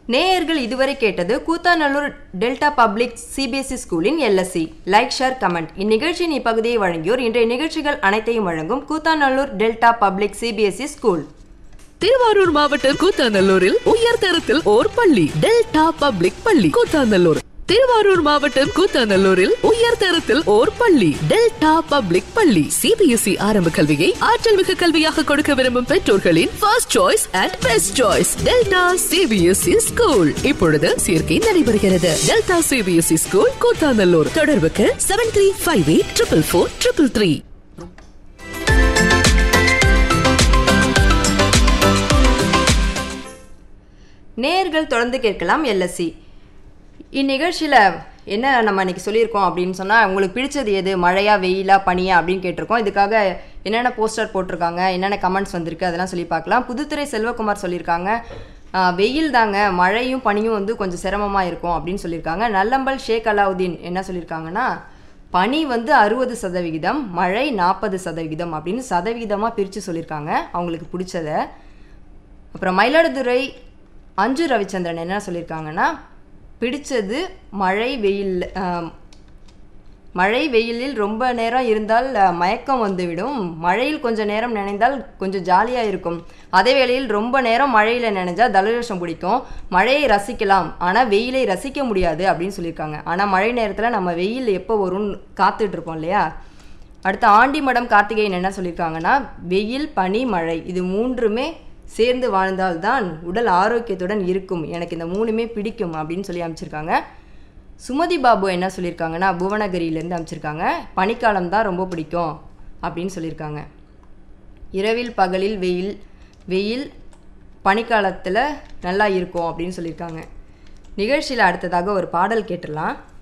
நேயர்கள் இதுவரை கேட்டது கூத்தாநல்லூர் டெல்டா பப்ளிக் சிபிஎஸ்இ ஸ்கூலின் எல்எஸ்சி லைக் ஷேர் கமெண்ட் இந்நிகழ்ச்சியின் இப்பகுதியை வழங்கியோர் இன்றைய நிகழ்ச்சிகள் அனைத்தையும் வழங்கும் Koothanallur delta public CBSE school Thiruvarur மாவட்டம் கூத்தாநல்லூரில் உயர் தரத்தில் ஓர் பள்ளி டெல்டா பப்ளிக் பள்ளி கூத்தாநல்லூர் திருவாரூர் மாவட்டம் கூத்தாநல்லூரில் உயர் தரத்தில் ஓர் பள்ளி டெல்டா பப்ளிக் பள்ளி சிபிஎஸ்இ ஆரம்ப கல்வியை ஆற்றல் மிகு கல்வியாக கொடுக்க விரும்பும் பெற்றோர்களின் first choice and best choice delta CBSE school இப்பொழுது சேர்க்கை நடைபெறுகிறது டெல்டா சிபிஎஸ்இ ஸ்கூல் கூத்தாநல்லூர் தொடர்புக்கு seven three five eight triple four triple three நேயர்கள் தொடர்ந்து கேட்கலாம் எல்எஸ்சி இந்நிகழ்ச்சியில் என்ன நம்ம இன்னைக்கு சொல்லியிருக்கோம் அப்படின்னு சொன்னால் உங்களுக்கு பிடிச்சது எது மழையா வெயிலா பனியா அப்படின்னு கேட்டிருக்கோம் இதுக்காக என்னென்ன போஸ்டர் போட்டிருக்காங்க என்னென்ன கமெண்ட்ஸ் வந்திருக்கு அதெல்லாம் சொல்லி பார்க்கலாம் புதுத்துறை செல்வகுமார் சொல்லியிருக்காங்க ஆஹ், வெயில் தாங்க மழையும் பனியும் வந்து கொஞ்சம் சிரமமாக இருக்கும் அப்படின்னு சொல்லியிருக்காங்க நல்லம்பல் ஷேக் அலாவுதீன் என்ன சொல்லியிருக்காங்கன்னா பனி வந்து அறுபது சதவிகிதம் மழை நாற்பது சதவிகிதம் அப்படின்னு சதவிகிதமாக பிரித்து சொல்லியிருக்காங்க அவங்களுக்கு பிடிச்சத அப்புறம் மயிலாடுதுறை அஞ்சு ரவிச்சந்திரன் என்ன சொல்லியிருக்காங்கன்னா பிடிச்சது மழை வெயில் ஆம், மழை வெயிலில் ரொம்ப நேரம் இருந்தால் அஹ், மயக்கம் வந்துவிடும் மழையில் கொஞ்சம் நேரம் நினைந்தால் கொஞ்சம் ஜாலியாக இருக்கும் அதே வேளையில் ரொம்ப நேரம் மழையில் நினைஞ்சா தலதோஷம் பிடிக்கும் மழையை ரசிக்கலாம் ஆனால் வெயிலை ரசிக்க முடியாது அப்படின்னு சொல்லியிருக்காங்க ஆனால் மழை நேரத்தில் நம்ம வெயில் எப்போ வரும்னு காத்துட்டு இருப்போம் இல்லையா அடுத்து ஆண்டிமடம் கார்த்திகேயன் என்ன சொல்லியிருக்காங்கன்னா வெயில் பனி மழை இது மூன்றுமே சேர்ந்து வாழ்ந்தால்தான் உடல் ஆரோக்கியத்துடன் இருக்கும் எனக்கு இந்த மூணுமே பிடிக்கும் அப்படின்னு சொல்லி அமைச்சிருக்காங்க சுமதி பாபு என்ன சொல்லியிருக்காங்கன்னா புவனகிரியிலேருந்து அமைச்சிருக்காங்க பனிக்காலம் தான் ரொம்ப பிடிக்கும் அப்படின்னு சொல்லியிருக்காங்க இரவில் பகலில் வெயில் வெயில் பனிக்காலத்தில் நல்லா இருக்கும் அப்படின்னு சொல்லியிருக்காங்க நிகழ்ச்சியில் அடுத்ததாக ஒரு பாடல் கேட்டுடலாம்